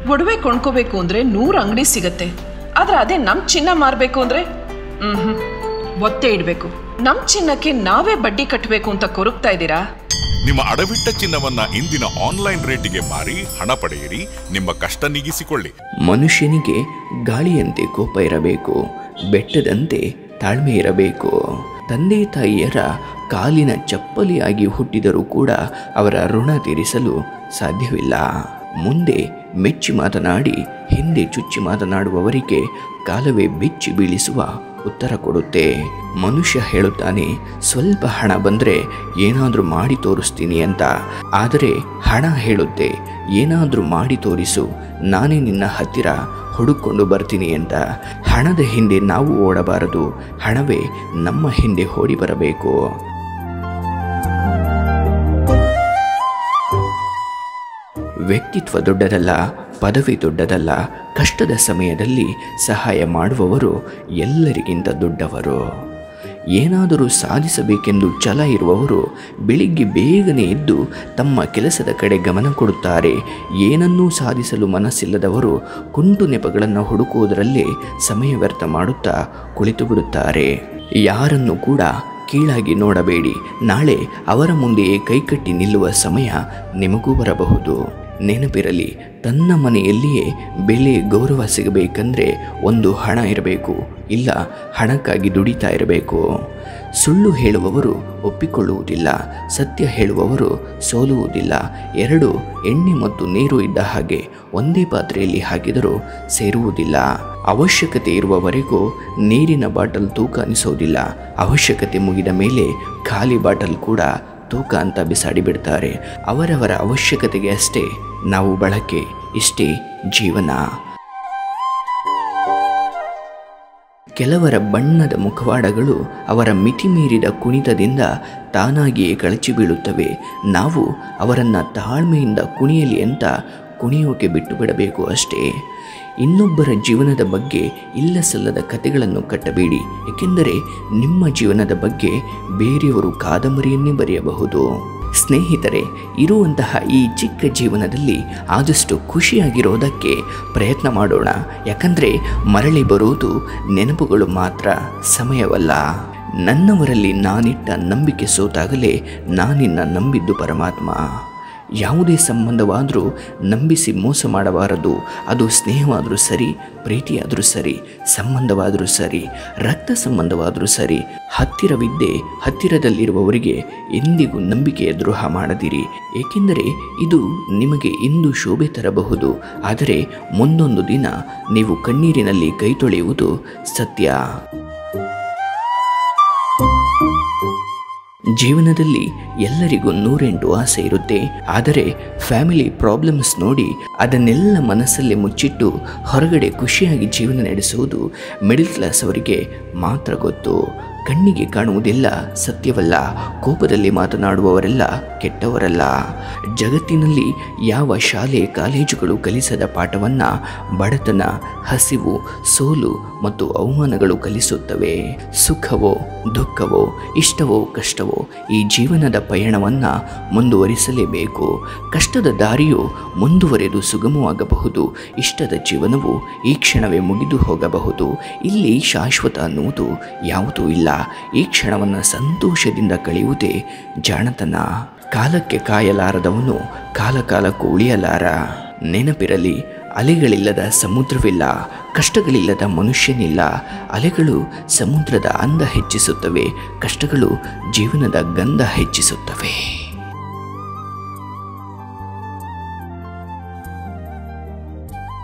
ಒಡವೆ ಕೊಂಡ್ಕೋಬೇಕು ಅಂದ್ರೆ ನೂರು ಅಂಗಡಿ ಸಿಗತ್ತೆ ಆದ್ರೆ ಅದೇ ನಮ್ ಚಿನ್ನ ಮಾರ್ಬೇಕು ಅಂದ್ರೆ ಹ್ಮ್ ಒತ್ತೆ ಇಡ್ಬೇಕು ನಮ್ ಚಿನ್ನಕ್ಕೆ ನಾವೇ ಬಡ್ಡಿ ಕಟ್ಟಬೇಕು ಅಂತ ಕೊರಗ್ತಾ ಇದ್ದೀರಾ ನಿಮ್ಮ ಅಡವಿಟ್ಟ ಚಿನ್ನವನ್ನ ಇಂದಿನ ಆನ್ಲೈನ್ ರೇಟಿಗೆ ಮಾರಿ ಹಣ ಪಡೆಯಿರಿ ನಿಮ್ಮ ಕಷ್ಟ ನೀಗಿಸಿಕೊಳ್ಳಿ ಮನುಷ್ಯನಿಗೆ ಗಾಳಿಯಂತೆ ಕೋಪ ಇರಬೇಕು ಬೆಟ್ಟದಂತೆ ತಾಳ್ಮೆ ಇರಬೇಕು ತಂದೆ ತಾಯಿಯರ ಕಾಲಿನ ಚಪ್ಪಲಿಯಾಗಿ ಹುಟ್ಟಿದರೂ ಕೂಡ ಅವರ ಋಣ ತೀರಿಸಲು ಸಾಧ್ಯವಿಲ್ಲ ಮುಂದೆ ಮೆಚ್ಚಿ ಮಾತನಾಡಿ ಹಿಂದೆ ಚುಚ್ಚಿ ಮಾತನಾಡುವವರಿಗೆ ಕಾಲವೇ ಬೆಚ್ಚಿ ಬೀಳಿಸುವ ಉತ್ತರ ಕೊಡುತ್ತೆ ಮನುಷ್ಯ ಹೇಳುತ್ತಾನೆ ಸ್ವಲ್ಪ ಹಣ ಬಂದರೆ ಏನಾದರೂ ಮಾಡಿ ತೋರಿಸ್ತೀನಿ ಅಂತ ಆದರೆ ಹಣ ಹೇಳುತ್ತೆ ಏನಾದರೂ ಮಾಡಿ ತೋರಿಸು ನಾನೇ ನಿನ್ನ ಹತ್ತಿರ ಹುಡುಕೊಂಡು ಬರ್ತೀನಿ ಅಂತ ಹಣದ ಹಿಂದೆ ನಾವು ಓಡಬಾರದು ಹಣವೇ ನಮ್ಮ ಹಿಂದೆ ಓಡಿ ಬರಬೇಕು ವ್ಯಕ್ತಿತ್ವ ದೊಡ್ಡದಲ್ಲ ಪದವಿ ದೊಡ್ಡದಲ್ಲ ಕಷ್ಟದ ಸಮಯದಲ್ಲಿ ಸಹಾಯ ಮಾಡುವವರು ಎಲ್ಲರಿಗಿಂತ ದೊಡ್ಡವರು ಏನಾದರೂ ಸಾಧಿಸಬೇಕೆಂದು ಛಲ ಇರುವವರು ಬೆಳಿಗ್ಗೆ ಬೇಗನೆ ಎದ್ದು ತಮ್ಮ ಕೆಲಸದ ಕಡೆ ಗಮನ ಕೊಡುತ್ತಾರೆ ಏನನ್ನೂ ಸಾಧಿಸಲು ಮನಸ್ಸಿಲ್ಲದವರು ಕುಂಟು ನೆಪಗಳನ್ನು ಹುಡುಕುವುದರಲ್ಲೇ ಸಮಯ ವ್ಯರ್ಥ ಮಾಡುತ್ತಾ ಕುಳಿತು ಬಿಡುತ್ತಾರೆ ಯಾರನ್ನು ಕೂಡ ಕೀಳಾಗಿ ನೋಡಬೇಡಿ ನಾಳೆ ಅವರ ಮುಂದೆಯೇ ಕೈಕಟ್ಟಿ ನಿಲ್ಲುವ ಸಮಯ ನಿಮಗೂ ಬರಬಹುದು ನೆನಪಿರಲಿ ತನ್ನ ಮನೆಯಲ್ಲಿಯೇ ಬೆಲೆ ಗೌರವ ಸಿಗಬೇಕಂದ್ರೆ ಒಂದು ಹಣ ಇರಬೇಕು ಇಲ್ಲ ಹಣಕ್ಕಾಗಿ ದುಡಿತಾ ಇರಬೇಕು ಸುಳ್ಳು ಹೇಳುವವರು ಒಪ್ಪಿಕೊಳ್ಳುವುದಿಲ್ಲ ಸತ್ಯ ಹೇಳುವವರು ಸೋಲುವುದಿಲ್ಲ ಎರಡು ಎಣ್ಣೆ ಮತ್ತು ನೀರು ಇದ್ದ ಹಾಗೆ ಒಂದೇ ಪಾತ್ರೆಯಲ್ಲಿ ಹಾಕಿದರೂ ಸೇರುವುದಿಲ್ಲ ಅವಶ್ಯಕತೆ ಇರುವವರೆಗೂ ನೀರಿನ ಬಾಟಲ್ ತೂಕ ಅನಿಸೋದಿಲ್ಲ ಅವಶ್ಯಕತೆ ಮುಗಿದ ಮೇಲೆ ಖಾಲಿ ಬಾಟಲ್ ಕೂಡ ತೂಕ ಅಂತ ಬಿಸಾಡಿ ಬಿಡ್ತಾರೆ ಅವರವರ ಅವಶ್ಯಕತೆಗೆ ಅಷ್ಟೇ ನಾವು ಬಳಕೆ ಇಷ್ಟೇ ಜೀವನ ಕೆಲವರ ಬಣ್ಣದ ಮುಖವಾಡಗಳು ಅವರ ಮಿತಿಮೀರಿದ ಕುಣಿತದಿಂದ ತಾನಾಗಿಯೇ ಕಳಚಿ ಬೀಳುತ್ತವೆ ನಾವು ಅವರನ್ನು ತಾಳ್ಮೆಯಿಂದ ಕುಣಿಯಲಿ ಅಂತ ಕುಣಿಯೋಕೆ ಬಿಟ್ಟು ಬಿಡಬೇಕು ಅಷ್ಟೇ ಇನ್ನೊಬ್ಬರ ಜೀವನದ ಬಗ್ಗೆ ಇಲ್ಲ ಸಲ್ಲದ ಕಥೆಗಳನ್ನು ಕಟ್ಟಬೇಡಿ ಏಕೆಂದರೆ ನಿಮ್ಮ ಜೀವನದ ಬಗ್ಗೆ ಬೇರೆಯವರು ಕಾದಂಬರಿಯನ್ನೇ ಬರೆಯಬಹುದು ಸ್ನೇಹಿತರೆ ಇರುವಂತಹ ಈ ಚಿಕ್ಕ ಜೀವನದಲ್ಲಿ ಆದಷ್ಟು ಖುಷಿಯಾಗಿರೋದಕ್ಕೆ ಪ್ರಯತ್ನ ಮಾಡೋಣ ಯಾಕಂದರೆ ಮರಳಿ ಬರುವುದು ನೆನಪುಗಳು ಮಾತ್ರ ಸಮಯವಲ್ಲ ನನ್ನವರಲ್ಲಿ ನಾನಿಟ್ಟ ನಂಬಿಕೆ ಸೋತಾಗಲೇ ನಾನಿನ್ನ ನಂಬಿದ್ದು ಪರಮಾತ್ಮ ಯಾವುದೇ ಸಂಬಂಧವಾದರೂ ನಂಬಿಸಿ ಮೋಸ ಮಾಡಬಾರದು ಅದು ಸ್ನೇಹವಾದರೂ ಸರಿ ಪ್ರೀತಿಯಾದರೂ ಸರಿ ಸಂಬಂಧವಾದರೂ ಸರಿ ರಕ್ತ ಸಂಬಂಧವಾದರೂ ಸರಿ ಹತ್ತಿರವಿದ್ದೇ ಹತ್ತಿರದಲ್ಲಿರುವವರಿಗೆ ಎಂದಿಗೂ ನಂಬಿಕೆಯ ದ್ರೋಹ ಮಾಡದಿರಿ ಏಕೆಂದರೆ ಇದು ನಿಮಗೆ ಇಂದು ಶೋಭೆ ತರಬಹುದು ಆದರೆ ಮುಂದೊಂದು ದಿನ ನೀವು ಕಣ್ಣೀರಿನಲ್ಲಿ ಕೈ ತೊಳೆಯುವುದು ಸತ್ಯ ಜೀವನದಲ್ಲಿ ಎಲ್ಲರಿಗೂ ನೂರೆಂಟು ಆಸೆ ಇರುತ್ತೆ ಆದರೆ ಫ್ಯಾಮಿಲಿ ಪ್ರಾಬ್ಲಮ್ಸ್ ನೋಡಿ ಅದನ್ನೆಲ್ಲ ಮನಸ್ಸಲ್ಲೇ ಮುಚ್ಚಿಟ್ಟು ಹೊರಗಡೆ ಖುಷಿಯಾಗಿ ಜೀವನ ನಡೆಸುವುದು ಮಿಡಲ್ ಕ್ಲಾಸ್ ಅವರಿಗೆ ಮಾತ್ರ ಗೊತ್ತು ಕಣ್ಣಿಗೆ ಕಾಣುವುದೆಲ್ಲ ಸತ್ಯವಲ್ಲ ಕೋಪದಲ್ಲಿ ಮಾತನಾಡುವವರೆಲ್ಲ ಕೆಟ್ಟವರಲ್ಲ ಜಗತ್ತಿನಲ್ಲಿ ಯಾವ ಶಾಲೆ ಕಾಲೇಜುಗಳು ಕಲಿಸದ ಪಾಠವನ್ನು ಬಡತನ ಹಸಿವು ಸೋಲು ಮತ್ತು ಅವಮಾನಗಳು ಕಲಿಸುತ್ತವೆ ಸುಖವೋ ದುಃಖವೋ ಇಷ್ಟವೋ ಕಷ್ಟವೋ ಈ ಜೀವನದ ಪಯಣವನ್ನು ಮುಂದುವರಿಸಲೇಬೇಕು ಕಷ್ಟದ ದಾರಿಯು ಮುಂದುವರೆದು ಸುಗಮವಾಗಬಹುದು ಇಷ್ಟದ ಜೀವನವು ಈ ಕ್ಷಣವೇ ಮುಗಿದು ಹೋಗಬಹುದು ಇಲ್ಲಿ ಶಾಶ್ವತ ಅನ್ನುವುದು ಯಾವುದೂ ಇಲ್ಲ ಈ ಕ್ಷಣವನ್ನು ಸಂತೋಷದಿಂದ ಕಳೆಯುವುದೇ ಜಾಣತನ ಕಾಲಕ್ಕೆ ಕಾಯಲಾರದವನು ಕಾಲ ಕಾಲಕ್ಕೂ ಉಳಿಯಲಾರ ನೆನಪಿರಲಿ ಅಲೆಗಳಿಲ್ಲದ ಸಮುದ್ರವಿಲ್ಲ ಕಷ್ಟಗಳಿಲ್ಲದ ಮನುಷ್ಯನಿಲ್ಲ ಅಲೆಗಳು ಸಮುದ್ರದ ಅಂದ ಹೆಚ್ಚಿಸುತ್ತವೆ ಕಷ್ಟಗಳು ಜೀವನದ ಗಂಧ ಹೆಚ್ಚಿಸುತ್ತವೆ